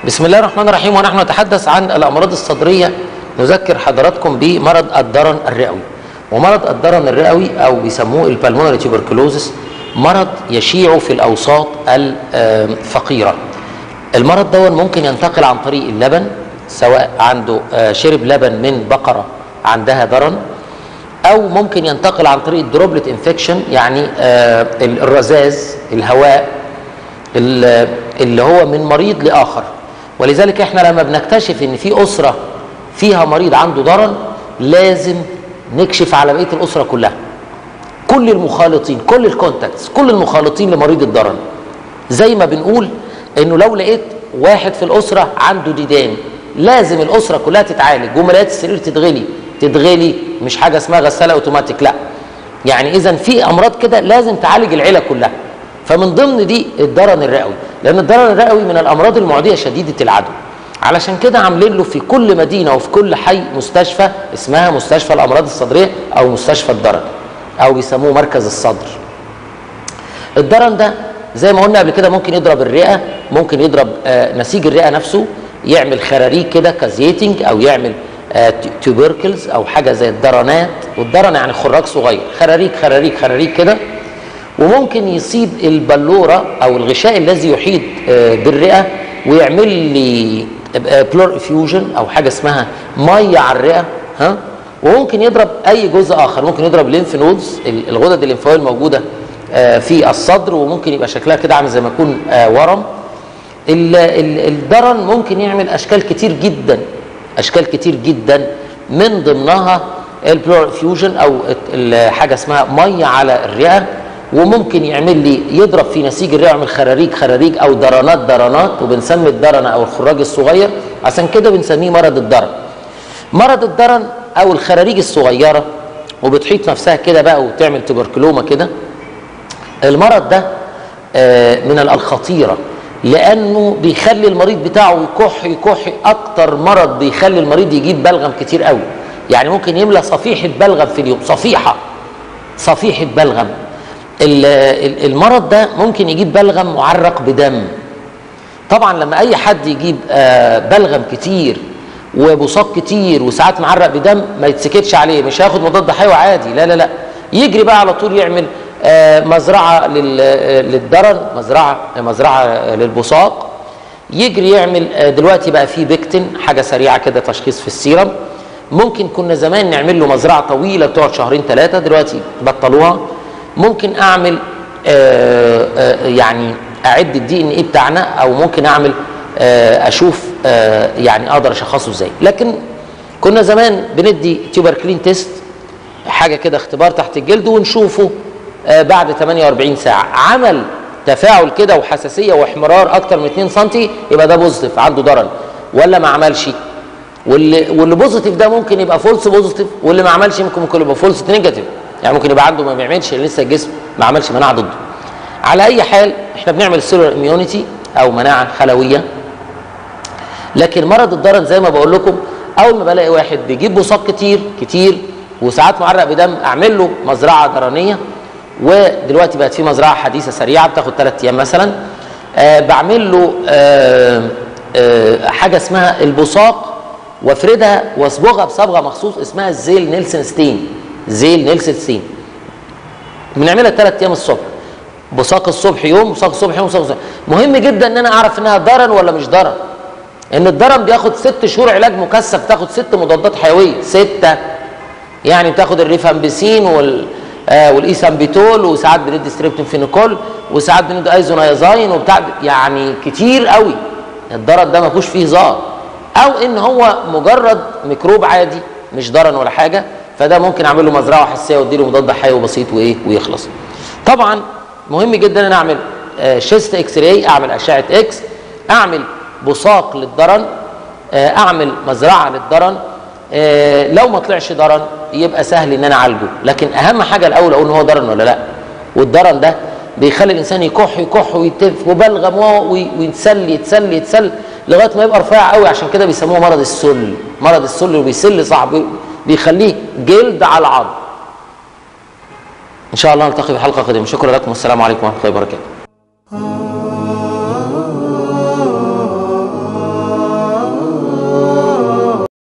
بسم الله الرحمن الرحيم ونحن نتحدث عن الامراض الصدريه نذكر حضراتكم بمرض الدرن الرئوي ومرض الدرن الرئوي او بيسموه البلمونري تيوبركلوزس مرض يشيع في الاوساط الفقيره المرض ده ممكن ينتقل عن طريق اللبن سواء عنده آه، شرب لبن من بقره عندها درن او ممكن ينتقل عن طريق الدروبلت انفكشن يعني آه، الرذاذ الهواء ال- اللي هو من مريض لاخر ولذلك احنا لما بنكتشف ان في اسره فيها مريض عنده ضرن لازم نكشف على بقيه الاسره كلها كل المخالطين كل الكونتاكتس كل المخالطين لمريض الضرن زي ما بنقول انه لو لقيت واحد في الاسره عنده ديدان لازم الاسره كلها تتعالج وملايات السرير تتغلي تتغلي مش حاجه اسمها غساله اوتوماتيك لا يعني اذا في امراض كده لازم تعالج العيله كلها فمن ضمن دي الضرن الرئوي لان الضرن الرئوي من الامراض المعديه شديده العدوى علشان كده عاملين له في كل مدينه وفي كل حي مستشفى اسمها مستشفى الامراض الصدريه او مستشفى الضرن او بيسموه مركز الصدر الضرن ده زي ما قلنا قبل كده ممكن يضرب الرئه ممكن يضرب آه، نسيج الرئه نفسه يعمل خراريج كده كازيتنج او يعمل تيوبركلز او حاجه زي الضرنات والضرن يعني خراج صغير خراريج خراريج خراريج كده وممكن يصيب البلوره او الغشاء الذي يحيط آه، بالرئه ويعمل لي بلور افيوجن او حاجه اسمها ميه على الرئه ها وممكن يضرب اي جزء اخر ممكن يضرب الليمف نودز ال- الغدد الليمفاويه الموجوده آه، في الصدر وممكن يبقى شكلها كده عامل زي ما يكون آه، ورم ال- ال- الدرن ممكن يعمل اشكال كتير جدا اشكال كتير جدا من ضمنها البلور فيوجن او ال- حاجه اسمها ميه على الرئه وممكن يعمل لي يضرب في نسيج الرئه يعمل خراريج خراريج او درنات درنات وبنسمي الدرن او الخراج الصغير عشان كده بنسميه مرض الدرن مرض الدرن او الخراريج الصغيره وبتحيط نفسها كده بقى وتعمل تبركلومه كده المرض ده آه، من الخطيره لانه بيخلي المريض بتاعه يكح يكح اكتر مرض بيخلي المريض يجيب بلغم كتير قوي يعني ممكن يملى صفيحه بلغم في اليوم صفيحه صفيحه بلغم ال- ال- المرض ده ممكن يجيب بلغم معرق بدم طبعا لما اي حد يجيب آه، بلغم كتير وبصاق كتير وساعات معرق بدم ما يتسكتش عليه مش هياخد مضاد حيوي عادي لا لا لا يجري بقى على طول يعمل آه، مزرعه لل- آه، للدرن مزرعه مزرعه آه، للبصاق يجري يعمل آه، دلوقتي بقى في بيكتين حاجه سريعه كده تشخيص في السيرم ممكن كنا زمان نعمل له مزرعه طويله بتقعد شهرين ثلاثه دلوقتي بطلوها ممكن اعمل آه، آه، يعني اعد الدي ان ايه بتاعنا او ممكن اعمل آه، اشوف آه، يعني اقدر اشخصه ازاي لكن كنا زمان بندي تيوبركلين تيست حاجه كده اختبار تحت الجلد ونشوفه آه، بعد 48 ساعه عمل تفاعل كده وحساسيه واحمرار اكتر من 2 سم يبقى ده بوزيتيف عنده ضرر ولا ما عملش واللي واللي بوزيتيف ده ممكن يبقى فولس بوزيتيف واللي ما عملش ممكن ممكن يبقى فولس نيجاتيف يعني ممكن يبقى عنده ما بيعملش لسه الجسم ما عملش مناعه ضده على اي حال احنا بنعمل سيلولار اميونيتي او مناعه خلويه لكن مرض الضرن زي ما بقول لكم اول ما بلاقي واحد بيجيب بصاق كتير كتير وساعات معرق بدم اعمل له مزرعه درنيه ودلوقتي بقت في مزرعه حديثه سريعه بتاخد ثلاث ايام مثلا آه بعمل له آه آه حاجه اسمها البصاق وافردها واصبغها بصبغه مخصوص اسمها الزيل نيلسون ستين زيل نيلسون ستين بنعملها ثلاث ايام الصبح بصاق الصبح يوم بصاق الصبح يوم بصاق الصبح مهم جدا ان انا اعرف انها ضرن ولا مش ضرن ان الضرن بياخد ست شهور علاج مكثف تاخد ست مضادات حيويه سته يعني بتاخد الريفامبيسين وال آه والايثامبيتول وساعات بندي ستريبتوفينيكول وساعات بندي ايزونايزاين وبتاع يعني كتير قوي الضرر ده ما فيهوش فيه هزار او ان هو مجرد ميكروب عادي مش ضرن ولا حاجه فده ممكن اعمل له مزرعه حساسيه وادي له مضاد حيوي بسيط وايه ويخلص طبعا مهم جدا ان أنا اعمل آه شيست اكس راي اعمل اشعه اكس اعمل بصاق للضرن آه اعمل مزرعه للضرن آه لو ما طلعش ضرن يبقى سهل ان انا اعالجه لكن اهم حاجه الاول اقول ان هو ضرن ولا لا والضرن ده بيخلي الانسان يكح يكح ويتف وبلغم وي- ويتسل يتسل يتسل لغايه ما يبقى رفيع قوي عشان كده بيسموه مرض السل مرض السل وبيسل صعب بيخليه جلد على العظم ان شاء الله نلتقي في حلقه قادمه شكرا لكم والسلام عليكم ورحمه الله وبركاته